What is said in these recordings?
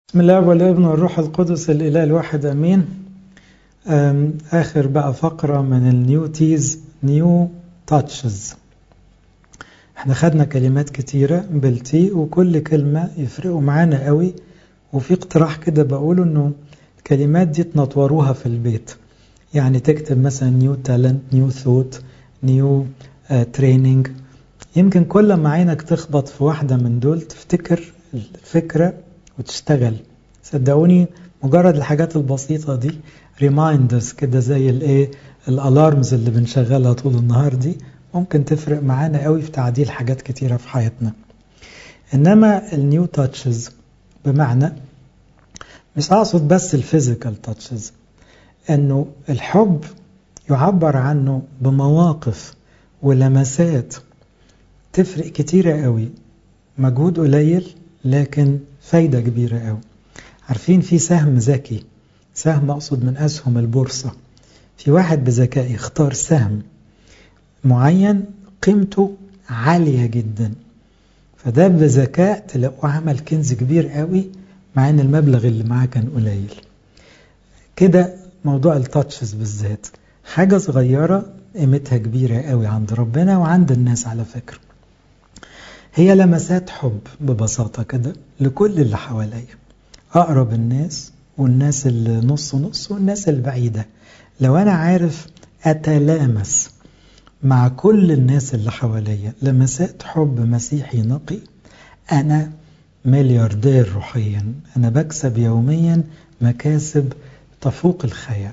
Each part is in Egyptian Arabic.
بسم الله والابن والروح القدس الإله الواحد أمين آخر بقى فقرة من النيو تيز نيو تاتشز احنا خدنا كلمات كتيرة بالتي وكل كلمة يفرقوا معانا قوي وفي اقتراح كده بقوله انه الكلمات دي تنطوروها في البيت يعني تكتب مثلا نيو تالنت نيو ثوت نيو تريننج يمكن كل ما عينك تخبط في واحدة من دول تفتكر الفكرة وتشتغل صدقوني مجرد الحاجات البسيطة دي ريمايندرز كده زي الايه الالارمز اللي بنشغلها طول النهار دي ممكن تفرق معانا قوي في تعديل حاجات كتيرة في حياتنا انما النيو تاتشز بمعنى مش اقصد بس الفيزيكال تاتشز انه الحب يعبر عنه بمواقف ولمسات تفرق كتيرة قوي مجهود قليل لكن فايدة كبيرة قوي عارفين في سهم ذكي سهم أقصد من أسهم البورصة في واحد بذكاء يختار سهم معين قيمته عالية جدا فده بذكاء تلاقوه عمل كنز كبير قوي مع ان المبلغ اللي معاه كان قليل كده موضوع التاتشز بالذات حاجة صغيرة قيمتها كبيرة قوي عند ربنا وعند الناس على فكرة هي لمسات حب ببساطة كده لكل اللي حواليا أقرب الناس والناس اللي نص نص والناس البعيدة لو أنا عارف أتلامس مع كل الناس اللي حواليا لمسات حب مسيحي نقي أنا ملياردير روحيا أنا بكسب يوميا مكاسب تفوق الخيال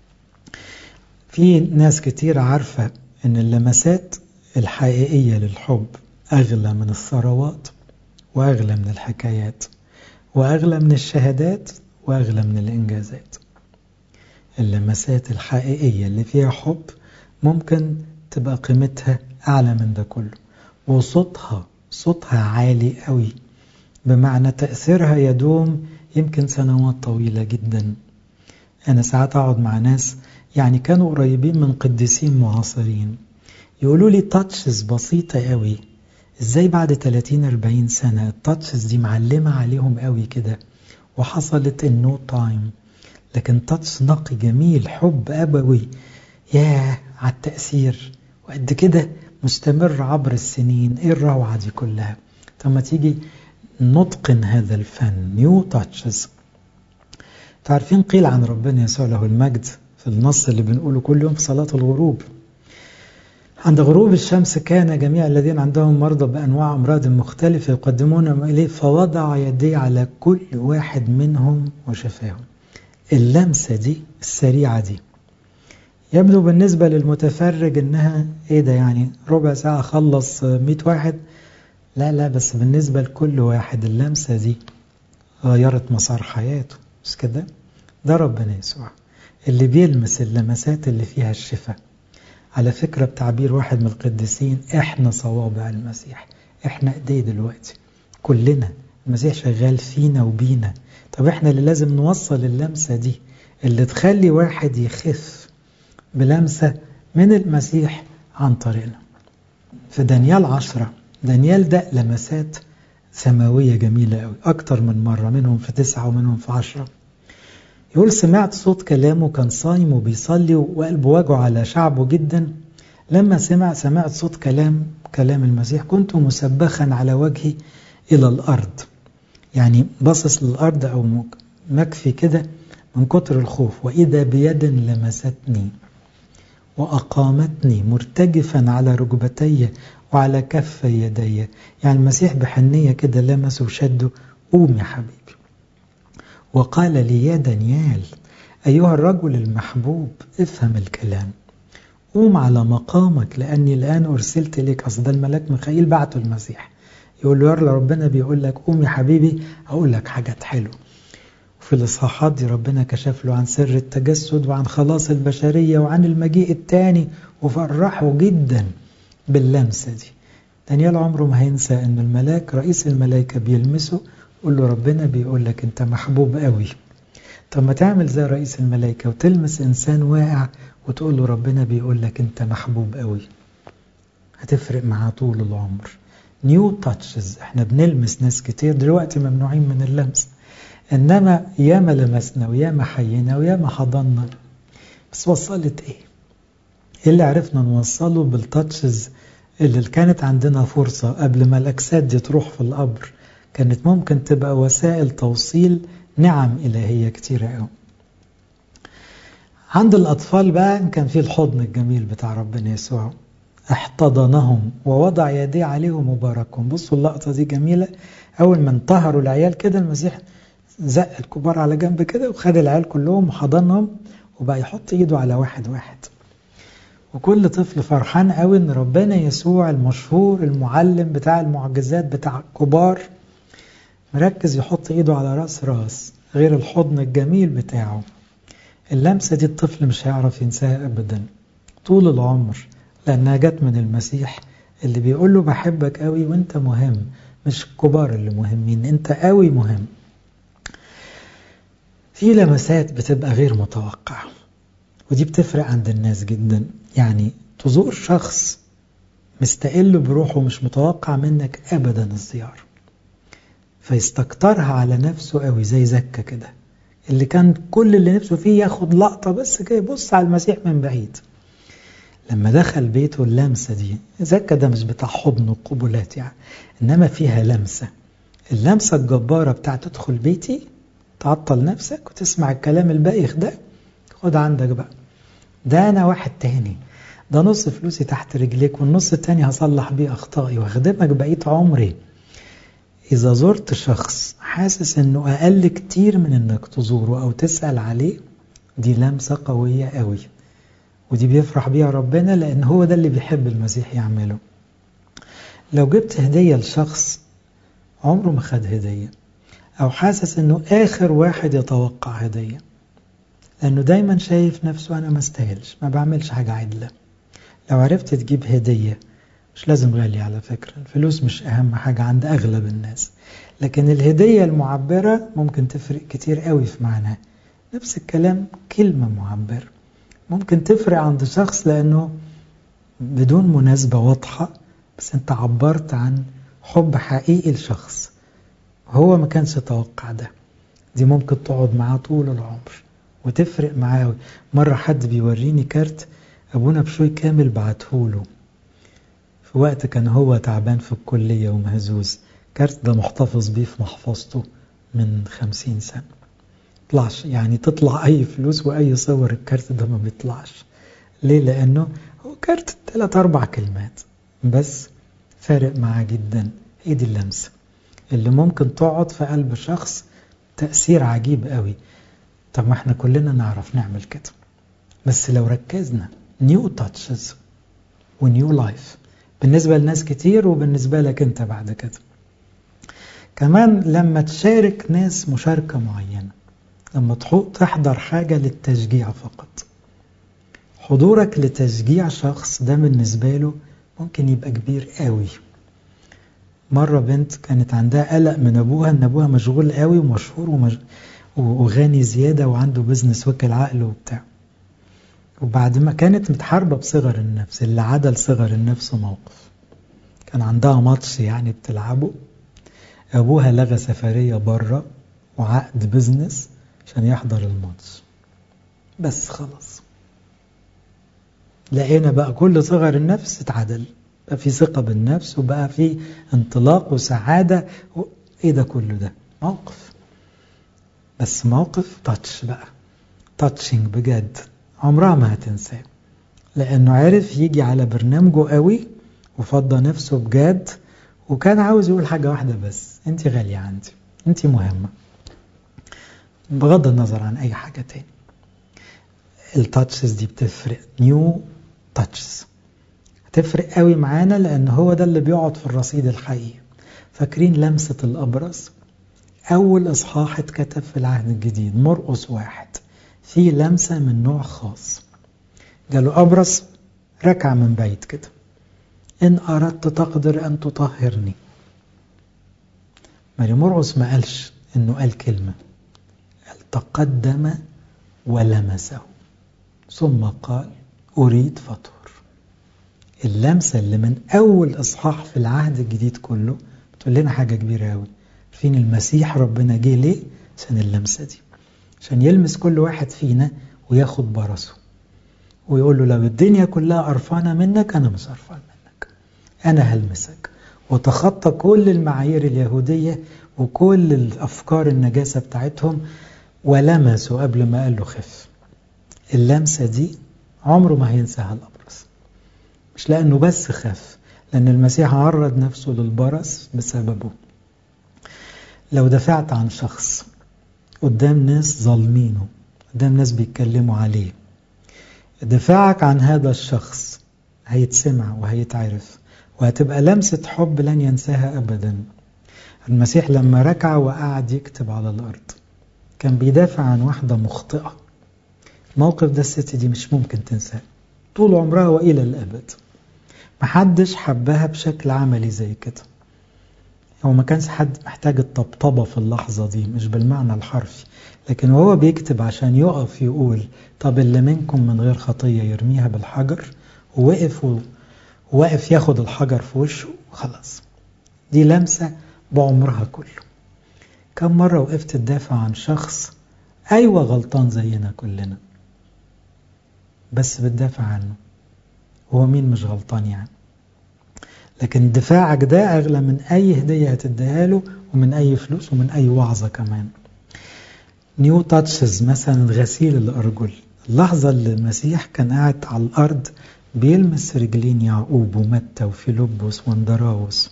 في ناس كتير عارفة أن اللمسات الحقيقية للحب أغلى من الثروات وأغلى من الحكايات وأغلى من الشهادات وأغلى من الإنجازات اللمسات الحقيقية اللي فيها حب ممكن تبقى قيمتها أعلى من ده كله وصوتها صوتها عالي قوي بمعنى تأثيرها يدوم يمكن سنوات طويلة جدا أنا ساعات أقعد مع ناس يعني كانوا قريبين من قديسين معاصرين يقولوا لي تاتشز بسيطة قوي ازاي بعد 30 40 سنة التاتشز دي معلمة عليهم قوي كده وحصلت in no time لكن تاتش نقي جميل حب أبوي ياه على التأثير وقد كده مستمر عبر السنين ايه الروعة دي كلها طب ما تيجي نتقن هذا الفن نيو تاتشز تعرفين قيل عن ربنا يسوع له المجد في النص اللي بنقوله كل يوم في صلاة الغروب عند غروب الشمس كان جميع الذين عندهم مرضى بأنواع أمراض مختلفة يقدمونهم إليه فوضع يديه على كل واحد منهم وشفاهم اللمسة دي السريعة دي يبدو بالنسبة للمتفرج إنها إيه ده يعني ربع ساعة خلص مئة واحد لا لا بس بالنسبة لكل واحد اللمسة دي غيرت مسار حياته مش كده ده ربنا يسوع اللي بيلمس اللمسات اللي فيها الشفاء على فكرة بتعبير واحد من القديسين احنا صوابع المسيح احنا ايديه دلوقتي كلنا المسيح شغال فينا وبينا طب احنا اللي لازم نوصل اللمسة دي اللي تخلي واحد يخف بلمسة من المسيح عن طريقنا في دانيال عشرة دانيال ده لمسات سماوية جميلة قوي أكتر من مرة منهم في تسعة ومنهم في عشرة يقول سمعت صوت كلامه كان صايم وبيصلي وقلبه وجعه على شعبه جدا لما سمع سمعت صوت كلام كلام المسيح كنت مسبخا على وجهي إلى الأرض يعني باصص للأرض أو مكفي كده من كتر الخوف وإذا بيد لمستني وأقامتني مرتجفا على ركبتي وعلى كف يدي يعني المسيح بحنية كده لمسه وشده قوم يا حبيبي وقال لي يا دانيال أيها الرجل المحبوب افهم الكلام قوم على مقامك لأني الآن أرسلت لك أصل ده الملاك ميخائيل بعته المسيح يقول له يلا ربنا بيقول لك قوم يا حبيبي أقول لك حاجات حلوة وفي الإصحاحات دي ربنا كشف له عن سر التجسد وعن خلاص البشرية وعن المجيء الثاني وفرحه جدا باللمسة دي دانيال عمره ما هينسى أن الملاك رئيس الملائكة بيلمسه يقول له ربنا بيقول لك أنت محبوب قوي طب ما تعمل زي رئيس الملائكة وتلمس إنسان واقع وتقول له ربنا بيقول لك أنت محبوب قوي هتفرق معاه طول العمر نيو تاتشز احنا بنلمس ناس كتير دلوقتي ممنوعين من اللمس إنما ياما لمسنا وياما حيينا وياما حضنا بس وصلت إيه؟ إيه اللي عرفنا نوصله بالتاتشز اللي كانت عندنا فرصة قبل ما الأجساد دي تروح في القبر كانت ممكن تبقى وسائل توصيل نعم إلهية كتيرة قوي عند الأطفال بقى كان في الحضن الجميل بتاع ربنا يسوع احتضنهم ووضع يديه عليهم وباركهم بصوا اللقطة دي جميلة أول ما انتهروا العيال كده المسيح زق الكبار على جنب كده وخد العيال كلهم وحضنهم وبقى يحط ايده على واحد واحد وكل طفل فرحان قوي ان ربنا يسوع المشهور المعلم بتاع المعجزات بتاع الكبار مركز يحط ايده على راس راس غير الحضن الجميل بتاعه اللمسة دي الطفل مش هيعرف ينساها ابدا طول العمر لانها جت من المسيح اللي بيقول له بحبك قوي وانت مهم مش الكبار اللي مهمين انت قوي مهم في لمسات بتبقى غير متوقعة ودي بتفرق عند الناس جدا يعني تزور شخص مستقل بروحه مش متوقع منك ابدا الزيارة فيستكترها على نفسه قوي زي زكا كده اللي كان كل اللي نفسه فيه ياخد لقطة بس كده يبص على المسيح من بعيد لما دخل بيته اللمسة دي زكا ده مش بتاع حضن وقبلات يعني إنما فيها لمسة اللمسة الجبارة بتاعت تدخل بيتي تعطل نفسك وتسمع الكلام البايخ ده خد عندك بقى ده أنا واحد تاني ده نص فلوسي تحت رجليك والنص التاني هصلح بيه أخطائي وأخدمك بقية عمري إذا زرت شخص حاسس إنه أقل كتير من إنك تزوره أو تسأل عليه دي لمسة قوية قوي ودي بيفرح بيها ربنا لأن هو ده اللي بيحب المسيح يعمله لو جبت هدية لشخص عمره ما خد هدية أو حاسس إنه آخر واحد يتوقع هدية لأنه دايما شايف نفسه أنا ما استاهلش ما بعملش حاجة عدلة لو عرفت تجيب هدية مش لازم غالية على فكرة الفلوس مش أهم حاجة عند أغلب الناس لكن الهدية المعبرة ممكن تفرق كتير قوي في معناها نفس الكلام كلمة معبرة ممكن تفرق عند شخص لأنه بدون مناسبة واضحة بس أنت عبرت عن حب حقيقي لشخص هو ما كانش يتوقع ده دي ممكن تقعد معاه طول العمر وتفرق معاه مرة حد بيوريني كارت أبونا بشوي كامل بعتهوله في وقت كان هو تعبان في الكلية ومهزوز كارت ده محتفظ بيه في محفظته من خمسين سنة طلعش يعني تطلع أي فلوس وأي صور الكارت ده ما بيطلعش ليه لأنه هو كارت ثلاث أربع كلمات بس فارق معاه جدا هي دي اللمسة اللي ممكن تقعد في قلب شخص تأثير عجيب قوي طب ما احنا كلنا نعرف نعمل كده بس لو ركزنا نيو تاتشز ونيو لايف بالنسبة لناس كتير وبالنسبة لك انت بعد كده كمان لما تشارك ناس مشاركة معينة لما تحضر حاجة للتشجيع فقط حضورك لتشجيع شخص ده بالنسبة له ممكن يبقى كبير قوي مرة بنت كانت عندها قلق من أبوها إن أبوها مشغول قوي ومشهور ومج... وغني زيادة وعنده بزنس وكل عقله وبتاع وبعد ما كانت متحاربة بصغر النفس اللي عدل صغر النفس موقف كان عندها ماتش يعني بتلعبه أبوها لغى سفرية بره وعقد بزنس عشان يحضر الماتش بس خلاص لقينا بقى كل صغر النفس اتعدل بقى في ثقة بالنفس وبقى في انطلاق وسعادة و... ايه ده كله ده موقف بس موقف تاتش بقى تاتشنج بجد عمرها ما هتنساه لانه عرف يجي على برنامجه قوي وفضى نفسه بجد وكان عاوز يقول حاجة واحدة بس انت غالية عندي انت مهمة بغض النظر عن اي حاجة تاني التاتشز دي بتفرق نيو تاتشز هتفرق قوي معانا لان هو ده اللي بيقعد في الرصيد الحقيقي فاكرين لمسة الأبرص أول إصحاح اتكتب في العهد الجديد مرقس واحد في لمسة من نوع خاص قالوا أبرص ركع من بعيد كده إن أردت تقدر أن تطهرني ماري مرقس ما قالش إنه قال كلمة قال تقدم ولمسه ثم قال أريد فطهر اللمسة اللي من أول إصحاح في العهد الجديد كله بتقول لنا حاجة كبيرة أوي فين المسيح ربنا جه ليه عشان اللمسة دي عشان يلمس كل واحد فينا وياخد برسه ويقول له لو الدنيا كلها قرفانة منك أنا مش قرفان منك أنا هلمسك وتخطى كل المعايير اليهودية وكل الأفكار النجاسة بتاعتهم ولمسوا قبل ما قال له خف اللمسة دي عمره ما هينساها الأبرص مش لأنه بس خف لأن المسيح عرض نفسه للبرص بسببه لو دفعت عن شخص قدام ناس ظالمينه قدام ناس بيتكلموا عليه دفاعك عن هذا الشخص هيتسمع وهيتعرف وهتبقى لمسة حب لن ينساها أبدا المسيح لما ركع وقعد يكتب على الأرض كان بيدافع عن واحدة مخطئة الموقف ده الست دي مش ممكن تنساه طول عمرها وإلى الأبد محدش حبها بشكل عملي زي كده هو ما كانش حد محتاج الطبطبة في اللحظة دي مش بالمعنى الحرفي لكن وهو بيكتب عشان يقف يقول طب اللي منكم من غير خطية يرميها بالحجر ووقف ووقف ياخد الحجر في وشه وخلاص دي لمسة بعمرها كله كم مرة وقفت تدافع عن شخص أيوة غلطان زينا كلنا بس بتدافع عنه هو مين مش غلطان يعني لكن دفاعك ده أغلى من أي هدية هتديها له ومن أي فلوس ومن أي وعظة كمان نيو تاتشز مثلا غسيل الأرجل اللحظة اللي المسيح كان قاعد على الأرض بيلمس رجلين يعقوب ومتى وفيلبس واندراوس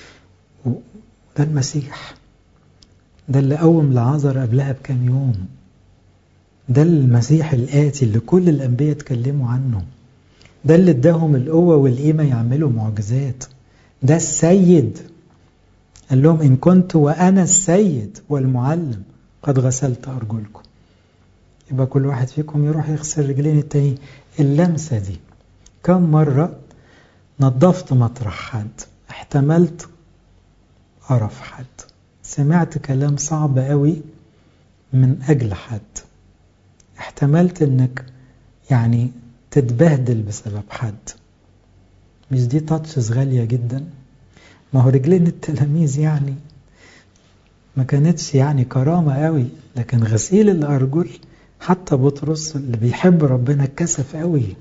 ده المسيح ده اللي قوم لعازر قبلها بكام يوم ده المسيح الآتي اللي كل الأنبياء اتكلموا عنه ده اللي اداهم القوة والقيمة يعملوا معجزات ده السيد قال لهم إن كنت وأنا السيد والمعلم قد غسلت أرجلكم يبقى كل واحد فيكم يروح يغسل رجلين التاني اللمسة دي كم مرة نظفت مطرح حد احتملت قرف حد سمعت كلام صعب قوي من أجل حد احتملت انك يعني تتبهدل بسبب حد مش دي تاتشز غالية جدا ما هو رجلين التلاميذ يعني ما كانتش يعني كرامة قوي لكن غسيل الأرجل حتى بطرس اللي بيحب ربنا اتكسف قوي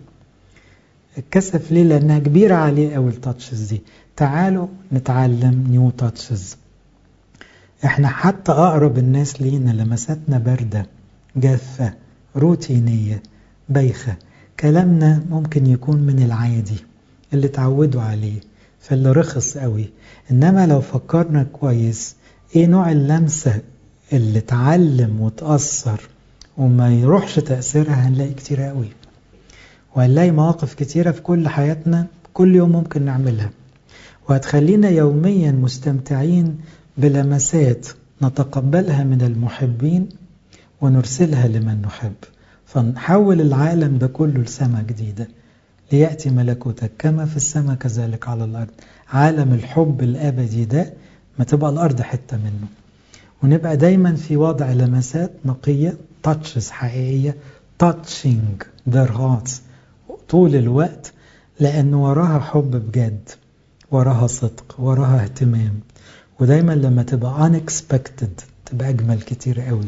اتكسف ليه لأنها كبيرة عليه قوي التاتشز دي تعالوا نتعلم نيو تاتشز احنا حتى أقرب الناس لينا لمساتنا باردة جافة روتينية بايخة كلامنا ممكن يكون من العادي اللي تعودوا عليه فاللي رخص قوي إنما لو فكرنا كويس إيه نوع اللمسة اللي تعلم وتأثر وما يروحش تأثيرها هنلاقي كتير قوي وهنلاقي مواقف كتيرة في كل حياتنا كل يوم ممكن نعملها وهتخلينا يوميا مستمتعين بلمسات نتقبلها من المحبين ونرسلها لمن نحب فنحول العالم ده كله لسماء جديدة ليأتي ملكوتك كما في السماء كذلك على الأرض عالم الحب الأبدي ده ما تبقى الأرض حتة منه ونبقى دايما في وضع لمسات نقية تاتشز حقيقية touching their hearts طول الوقت لأن وراها حب بجد وراها صدق وراها اهتمام ودايما لما تبقى unexpected تبقى أجمل كتير قوي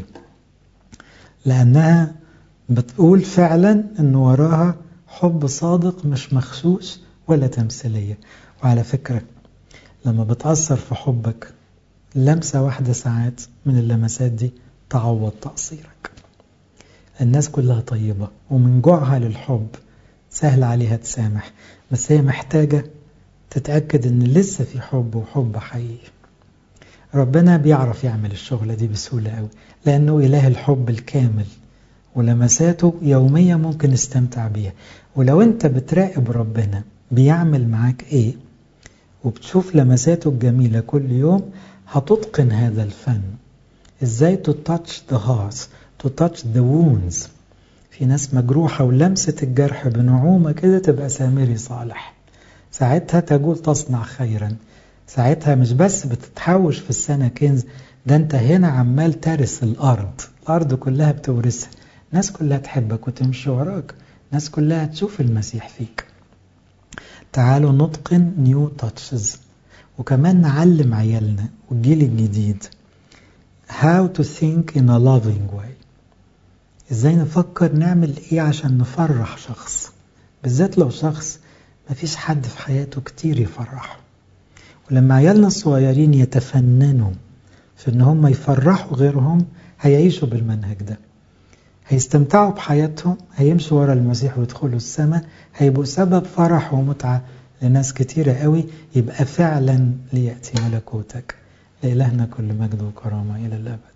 لأنها بتقول فعلا أن وراها حب صادق مش مخشوش ولا تمثيلية وعلى فكرة لما بتأثر في حبك لمسة واحدة ساعات من اللمسات دي تعوض تقصيرك الناس كلها طيبة ومن جوعها للحب سهل عليها تسامح بس هي محتاجة تتأكد ان لسه في حب وحب حقيقي ربنا بيعرف يعمل الشغلة دي بسهولة قوي لأنه إله الحب الكامل ولمساته يوميا ممكن نستمتع بيها ولو أنت بتراقب ربنا بيعمل معاك إيه وبتشوف لمساته الجميلة كل يوم هتتقن هذا الفن إزاي to touch the hearts to touch the wounds في ناس مجروحة ولمسة الجرح بنعومة كده تبقى سامري صالح ساعتها تقول تصنع خيرا ساعتها مش بس بتتحوش في السنة كنز ده انت هنا عمال ترس الأرض الأرض كلها بتورثها الناس كلها تحبك وتمشي وراك الناس كلها تشوف المسيح فيك تعالوا نتقن نيو تاتشز وكمان نعلم عيالنا والجيل الجديد how to think in a loving way ازاي نفكر نعمل ايه عشان نفرح شخص بالذات لو شخص مفيش حد في حياته كتير يفرحه ولما عيالنا الصغيرين يتفننوا في ان هم يفرحوا غيرهم هيعيشوا بالمنهج ده هيستمتعوا بحياتهم هيمشوا ورا المسيح ويدخلوا السماء هيبقوا سبب فرح ومتعة لناس كتيرة قوي يبقى فعلا ليأتي ملكوتك لإلهنا كل مجد وكرامة إلى الأبد